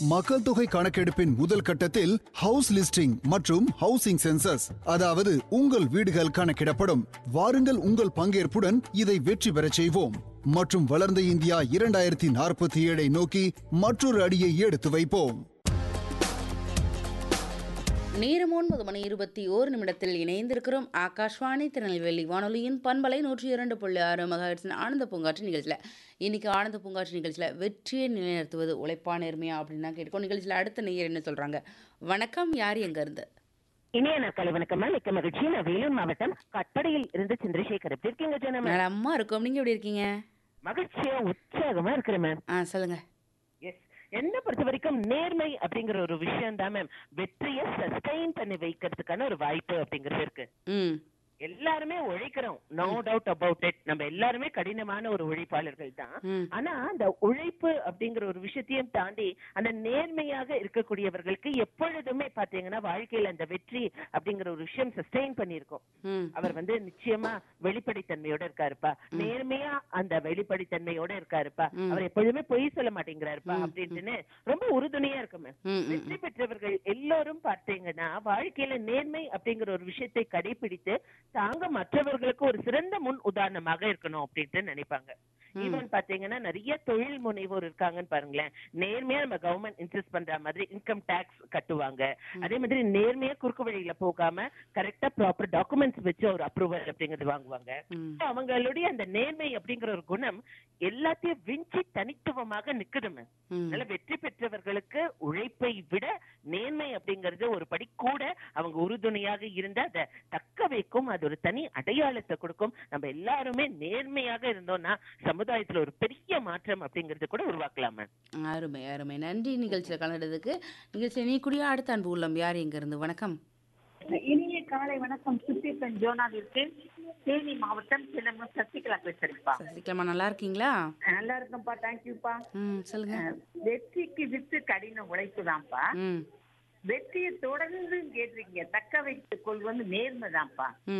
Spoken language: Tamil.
மக்கள் தொகை கணக்கெடுப்பின் முதல் கட்டத்தில் ஹவுஸ் லிஸ்டிங் மற்றும் ஹவுசிங் சென்சஸ் அதாவது உங்கள் வீடுகள் கணக்கிடப்படும் வாருங்கள் உங்கள் பங்கேற்புடன் இதை வெற்றி பெறச் செய்வோம் மற்றும் வளர்ந்த இந்தியா இரண்டாயிரத்தி நாற்பத்தி ஏழை நோக்கி மற்றொரு அடியை எடுத்து வைப்போம் நேரம் ஒன்பது மணி இருபத்தி ஓரு நிமிடத்தில் இணைந்திருக்கிறோம் ஆகாஷ்வாணி திருநெல்வேலி வானொலியின் பண்பலை நூற்றி இரண்டு புள்ளி ஆறு மகாட்சின் ஆனந்த பூங்காற்று நிகழ்ச்சியில் இன்னைக்கு ஆனந்த பூங்காற்று நிகழ்ச்சியில் வெற்றியை நிலைநிறுத்துவது உழைப்பா நேர்மையா அப்படின்னு கேட்கும் நிகழ்ச்சியில் அடுத்த நேயர் என்ன சொல்றாங்க வணக்கம் யார் எங்க இருந்து இனிய நாட்கள் வணக்கம்மா மிக்க மகிழ்ச்சி நான் வேலூர் மாவட்டம் கட்படையில் இருந்து சந்திரசேகர் எப்படி இருக்கீங்க ஜனமே நலமா இருக்கும் நீங்க எப்படி இருக்கீங்க மகிழ்ச்சியா உற்சாகமா இருக்கிறேன் மேம் ஆ சொல்லுங்க எஸ் என்ன பொறுத்த வரைக்கும் நேர்மை அப்படிங்கிற ஒரு விஷயம் தான் மேம் வெற்றியை சஸ்டைன் பண்ணி வைக்கிறதுக்கான ஒரு வாய்ப்பு அப்படிங்கிறது இருக்கு ம் எல்லாருமே உழைக்கிறோம் நோ டவுட் அபவுட் இட் நம்ம எல்லாருமே கடினமான ஒரு உழைப்பாளர்கள் தான் ம் ஆனா அந்த உழைப்பு அப்படிங்கிற ஒரு விஷயத்தையும் தாண்டி அந்த நேர்மையாக இருக்கக்கூடியவர்களுக்கு எப்பொழுதுமே பாத்தீங்கன்னா வாழ்க்கையில அந்த வெற்றி அப்படிங்கிற ஒரு விஷயம் சஸ்டெயின் பண்ணியிருக்கோம் ம் அவர் வந்து நிச்சயமா வெளிப்படைத்தன்மையோட இருக்காருப்பா நேர்மையா அந்த வெளிப்படைத்தன்மையோட இருக்காருப்பா ம். அவர் எப்பொழுதுமே பொய் சொல்ல மாட்டேங்கிறாருப்பா அப்படின்ட்டுன்னு ரொம்ப உறுதுணையா இருக்கும் மேம் ம் ம் வெற்றி பெற்றவர்கள் எல்லோரும் பார்த்தீங்கன்னா வாழ்க்கையில நேர்மை அப்படிங்கிற ஒரு விஷயத்தை கடைபிடித்து தாங்க மற்றவர்களுக்கு ஒரு சிறந்த முன் உதாரணமாக இருக்கணும் அப்படின்ட்டு நினைப்பாங்க ஈவன் பாத்தீங்கன்னா நிறைய தொழில் முனைவோர் இருக்காங்கன்னு பாருங்களேன் நேர்மையா நம்ம கவர்மெண்ட் இன்சிஸ்ட் பண்ற மாதிரி இன்கம் டாக்ஸ் கட்டுவாங்க அதே மாதிரி நேர்மையா குறுக்கு வழியில போகாம கரெக்டா ப்ராப்பர் டாக்குமெண்ட்ஸ் வச்சு ஒரு அப்ரூவல் அப்படிங்கிறது வாங்குவாங்க ம் அவங்களுடைய அந்த நேர்மை அப்படிங்கிற ஒரு குணம் எல்லாத்தையும் விஞ்சி தனித்துவமாக நிக்குதுமே ம் அதனால வெற்றி பெற்றவர்களுக்கு உழைப்பை விட நேர்மை அப்படிங்கறது ஒரு படி கூட அவங்க உறுதுணையாக இருந்து அதை தக்க வைக்கும் அது ஒரு தனி அடையாளத்தை கொடுக்கும் நம்ம எல்லாருமே நேர்மையாக இருந்தோம்னா சமுதாயத்துல ஒரு பெரிய மாற்றம் அப்படிங்கறது கூட உருவாக்கலாமே அருமை அருமை நன்றி நிகழ்ச்சியில் கலந்ததுக்கு நிகழ்ச்சியில் நீ கூடிய அடுத்த அன்பு உள்ளம் யார் எங்க இருந்து வணக்கம் இனிய காலை வணக்கம் சுத்தீசன் ஜோனாவிற்கு தேனி மாவட்டம் சிலம்பரம் சசிகலா பேசுறேன்ப்பா சசிகலாமா நல்லா இருக்கீங்களா நல்லா இருக்கேன்ப்பா தேங்க்யூப்பா ம் சொல்லுங்க வெற்றிக்கு வித்து கடின உழைப்பு தான்ப்பா ம் வெற்றியை தொடர்ந்து கேட்டிருக்கீங்க தக்க வைத்துக் கொள்வது நேர்மைதான்ப்பா ம்